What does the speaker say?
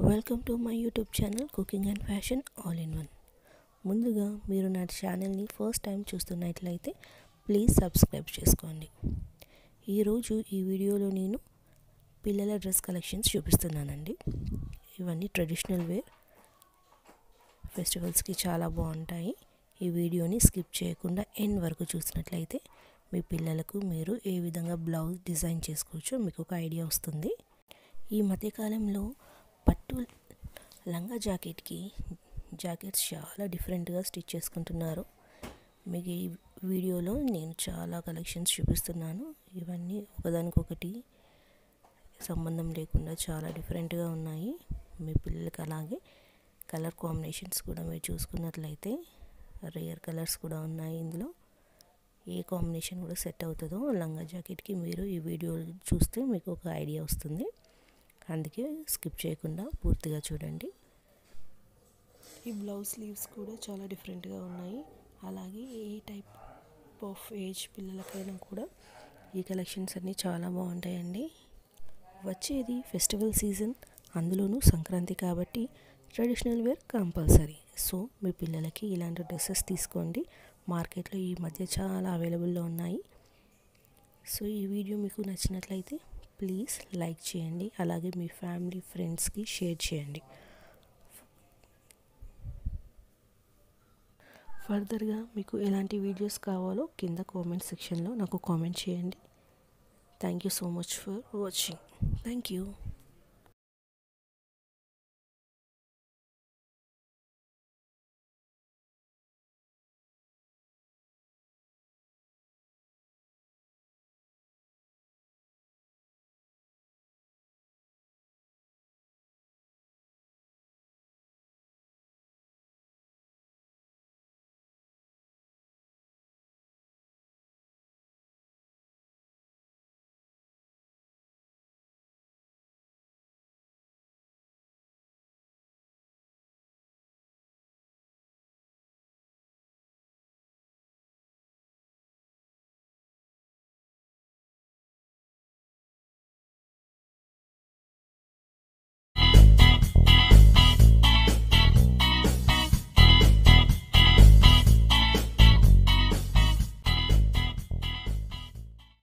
welcome to my YouTube channel cooking and fashion all in one ముందుగా మీరు నా ఛానల్ని ఫస్ట్ టైం చూస్తున్నట్లయితే ప్లీజ్ సబ్స్క్రైబ్ చేసుకోండి ఈరోజు ఈ వీడియోలో నేను పిల్లల డ్రెస్ కలెక్షన్స్ చూపిస్తున్నానండి ఇవన్నీ ట్రెడిషనల్ వేర్ ఫెస్టివల్స్కి చాలా బాగుంటాయి ఈ వీడియోని స్కిప్ చేయకుండా ఎండ్ వరకు చూసినట్లయితే మీ పిల్లలకు మీరు ఏ విధంగా బ్లౌజ్ డిజైన్ చేసుకోవచ్చో మీకు ఒక ఐడియా వస్తుంది ఈ మధ్యకాలంలో పట్టు లంగా జాకెట్కి జాకెట్స్ చాలా డిఫరెంట్గా స్టిచ్ చేసుకుంటున్నారు మీకు ఈ వీడియోలో నేను చాలా కలెక్షన్స్ చూపిస్తున్నాను ఇవన్నీ ఒకదానికొకటి సంబంధం లేకుండా చాలా డిఫరెంట్గా ఉన్నాయి మీ పిల్లలకి అలాగే కలర్ కాంబినేషన్స్ కూడా మీరు చూసుకున్నట్లయితే రేర్ కలర్స్ కూడా ఉన్నాయి ఇందులో ఏ కాంబినేషన్ కూడా సెట్ అవుతుందో లంగా జాకెట్కి మీరు ఈ వీడియో చూస్తే మీకు ఒక ఐడియా వస్తుంది అందుకే స్కిప్ చేయకుండా పూర్తిగా చూడండి ఈ బ్లౌజ్ స్లీవ్స్ కూడా చాలా డిఫరెంట్గా ఉన్నాయి అలాగే ఏ టైప్ ఆఫ్ ఏజ్ పిల్లలకైనా కూడా ఈ కలెక్షన్స్ అన్నీ చాలా బాగుంటాయండి వచ్చేది ఫెస్టివల్ సీజన్ అందులోనూ సంక్రాంతి కాబట్టి ట్రెడిషనల్ వేర్ కంపల్సరీ సో మీ పిల్లలకి ఇలాంటి డ్రెస్సెస్ తీసుకోండి మార్కెట్లో ఈ మధ్య చాలా అవైలబుల్లో ఉన్నాయి సో ఈ వీడియో మీకు నచ్చినట్లయితే ప్లీజ్ లైక్ చేయండి అలాగే మీ ఫ్యామిలీ ఫ్రెండ్స్కి షేర్ చేయండి ఫర్దర్గా మీకు ఎలాంటి వీడియోస్ కావాలో కింద కామెంట్ సెక్షన్లో నాకు కామెంట్ చేయండి thank you so much for watching thank you